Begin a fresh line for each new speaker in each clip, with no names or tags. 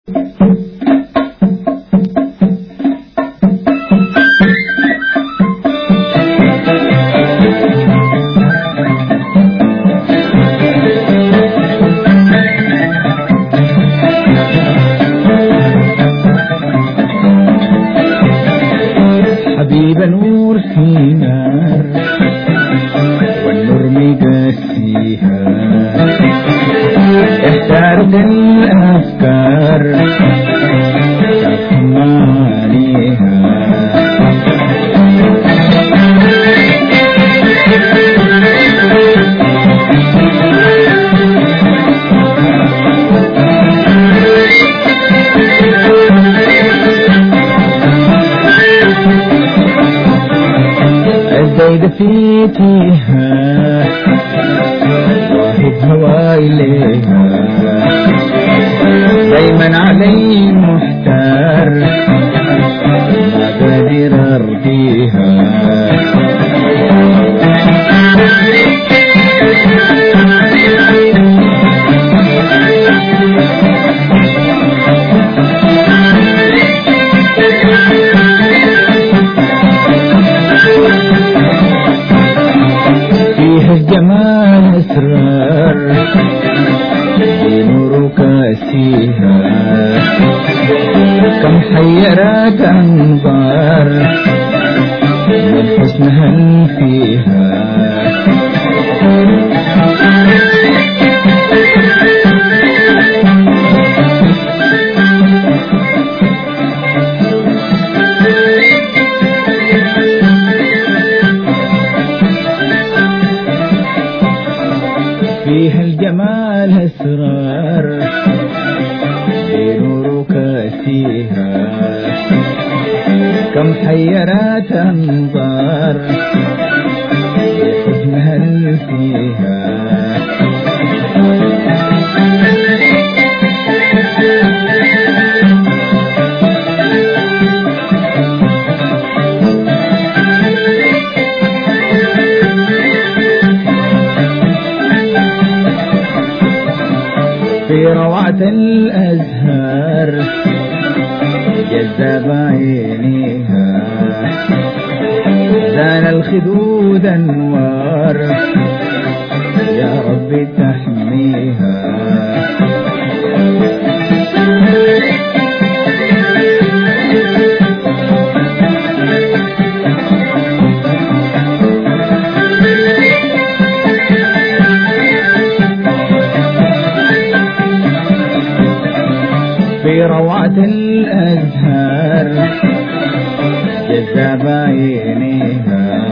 حبيب نور في نار والنور مقاسيها احتارت الافكار تفهمانيها الزيد في تيها واحد هواي ليها دايما علي محتار ما قادر ارضيها فيه الجمال اسرار بنور كاسيها كم حيرت انظار من حسنها فيها فيها الجمال اسرار بنور كاسيها كم حيرت انظار بحسنها فيها في روعة الأزهار جذب عينيها زان الخدود أنوار يا رب تحميها في روعة الأزهار جذب عينيها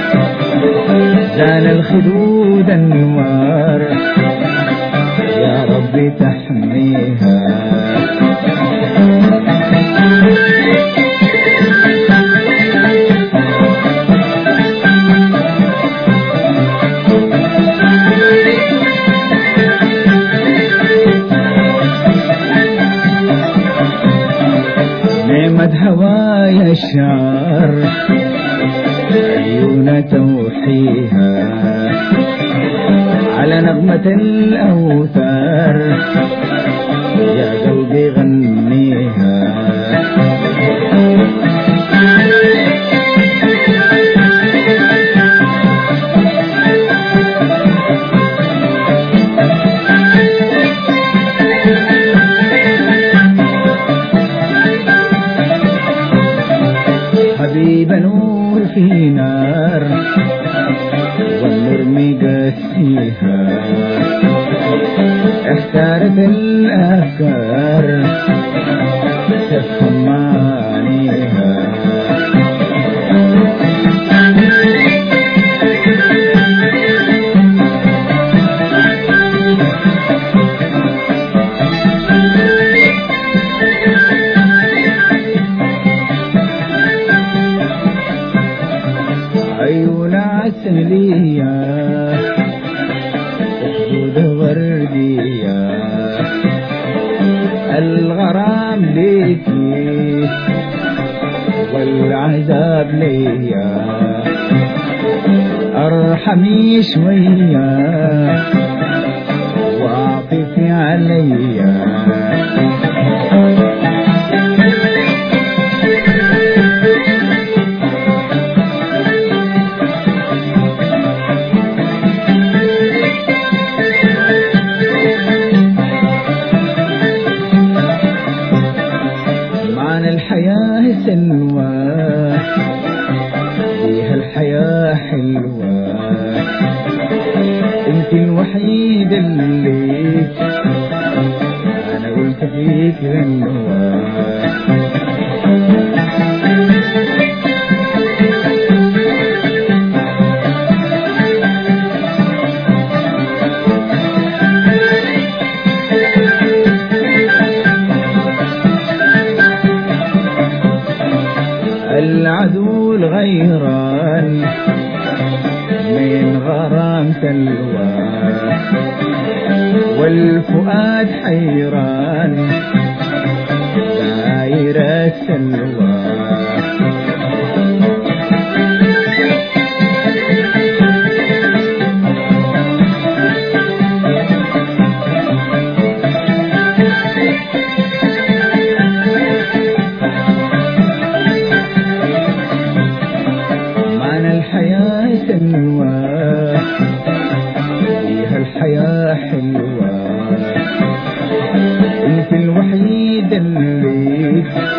زان الخدود النوار يا رب تحميها نعمة هوايا الشعر عيون توحيها على نغمة الأوتار يا قلبي غنيها حبيب نور في نار والنور مقاسيها اختارت الافكار تفهم معانيها عيون عسلية خدود وردية الغرام ليكي والعذاب ليا ارحمي شوية واعطفي عليا فيك غنوة العدو الغيران من غرام سلوى والفؤاد حيران دايرة سلوى معنى الحياة سلوى فيها الحياة حلوة انت الوحيدة اللي